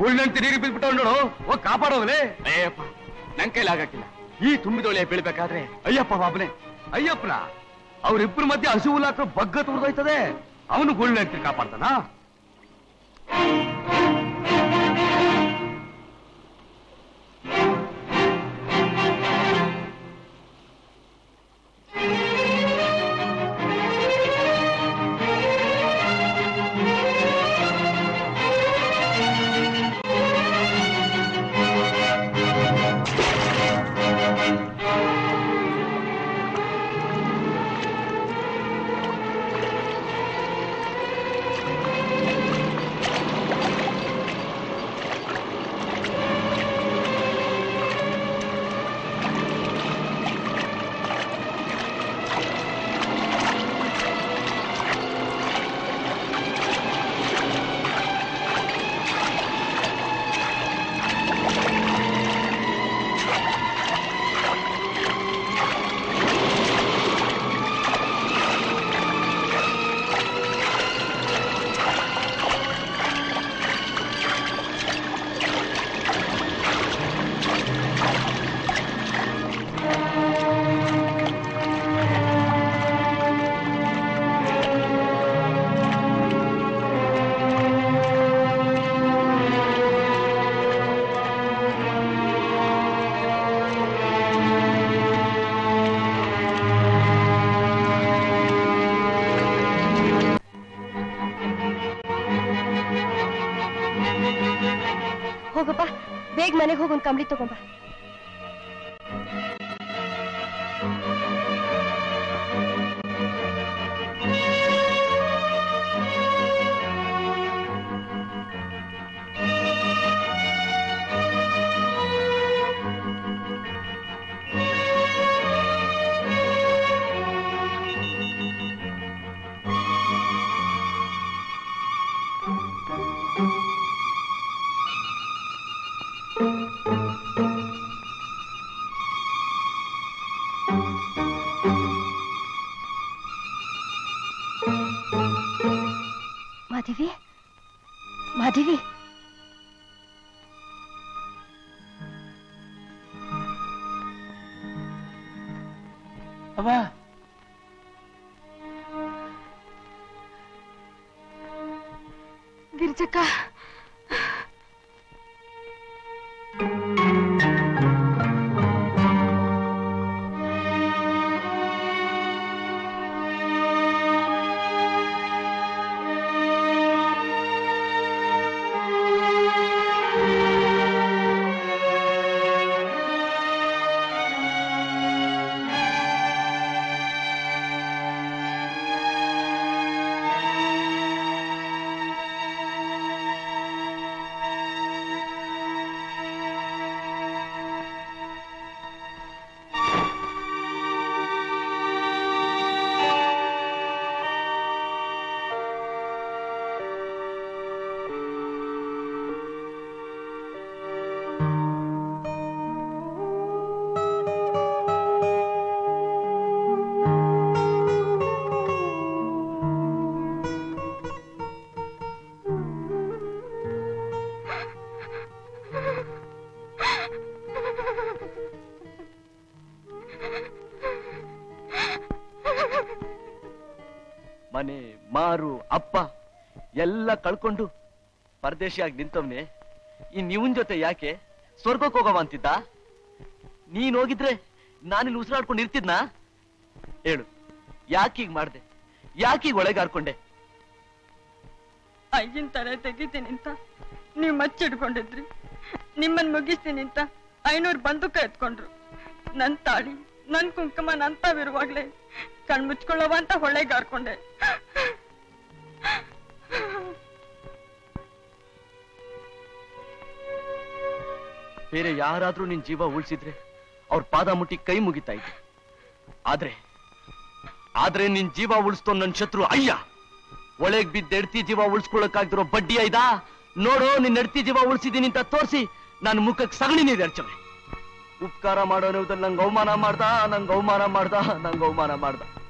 ಗುಳ್ನಂತ ನೀರಿಗೆ ಬಿದ್ಬಿಟ್ಟು ನೋಡು ಹೋಗ್ ಕಾಪಾಡೋಗ್ಲೇ ಅಯ್ಯಪ್ಪ ನನ್ ಕೈಲಿ ಆಗಕ್ಕಿಲ್ಲ ಈ ತುಂಬಿದೊಳೆ ಬೀಳ್ಬೇಕಾದ್ರೆ ಅಯ್ಯಪ್ಪ ಬಾಬನೆ ಅಯ್ಯಪ್ಪನ ಅವ್ರಿಬ್ರ ಮಧ್ಯೆ ಹಸು ಹುಲ್ಲಾಕ ಬಗ್ಗ ತುರ್ದೋಯ್ತದೆ ಅವನು ಗುಳ್ನಂತ ಕಾಪಾಡ್ತಾನ ಹೋಗಪ್ಪ ಬೇಗ ಮನೆಗೆ ಹೋಗಿ ಒಂದು ಕಂಬಳಿ ತಗೊಂಬ ಮಾದೇವಿ ಮಾದೇವಿ ಅವ್ವ ಗಿರಿಜಕ್ಕ ಮನೆ ಮಾರು ಅಪ್ಪ ಎಲ್ಲ ಕಳ್ಕೊಂಡು ಪರದೇಶಿಯಾಗಿ ನಿಂತವ್ನೆ ಇನ್ ಇವನ್ ಜೊತೆ ಯಾಕೆ ಸ್ವರ್ಗಕ್ಕೆ ಹೋಗವ ಅಂತಿದ್ದ ನೀನ್ ಹೋಗಿದ್ರೆ ನಾನಿಲ್ಲಿ ಉಸಿರಾಡ್ಕೊಂಡು ಇರ್ತಿದ್ನಾ ಹೇಳು ಯಾಕೀಗ್ ಮಾಡ್ದೆ ಯಾಕೀಗ್ ಒಳಗಾರ್ಕೊಂಡೆ ಅಯ್ಯನ್ ತಲೆ ತೆಗಿತೀನಿ ಅಂತ ನೀವ್ ಮಚ್ಚಿಡ್ಕೊಂಡಿದ್ರಿ ನಿಮ್ಮನ್ ಮುಗಿಸ್ತೀನಿ ಅಂತ ಐನೂರು ಬಂದೂಕ ಎತ್ಕೊಂಡ್ರು ನನ್ ತಾಳಿ ನನ್ ಕುಂಕುಮ ನಂತಾವಿರುವಾಗ್ಲೇ ಕಣ್ಮುಚ್ಕೊಳ್ಳವ ಅಂತ ಹೊಳೆಗಾರ್ಕೊಂಡೆ ಬೇರೆ ಯಾರಾದ್ರೂ ನಿನ್ ಜೀವ ಉಳಿಸಿದ್ರೆ ಅವ್ರ ಪಾದ ಮುಟ್ಟಿ ಕೈ ಮುಗಿತಾ ಇದ್ದೆ ಆದ್ರೆ ಆದ್ರೆ ನಿನ್ ಜೀವ ಉಳಿಸ್ತೋ ನನ್ ಶತ್ರು ಅಯ್ಯ ಒಳಗ್ ಬಿದ್ದ ಎಡ್ತಿ ಜೀವ ಉಳಿಸ್ಕೊಳಕ್ಕಾಗ್ದಿರೋ ಬಡ್ಡಿ ಐದಾ ನೋಡು ನಿನ್ ಎಡ್ತಿ ಜೀವ ಉಳಿಸಿದೀನಿ ಅಂತ ತೋರಿಸಿ ನನ್ನ ಮುಖಕ್ಕೆ ಸಗಣಿ ನೀರು ಎರಚವೆ ಉಪಕಾರ ಮಾಡೋ ನಂಗೆ ಅವಮಾನ ಮಾಡ್ದ ನಂಗೆ ಅವಮಾನ ಮಾಡ್ದ ನಂಗೆ ಅವಮಾನ ಮಾಡ್ದ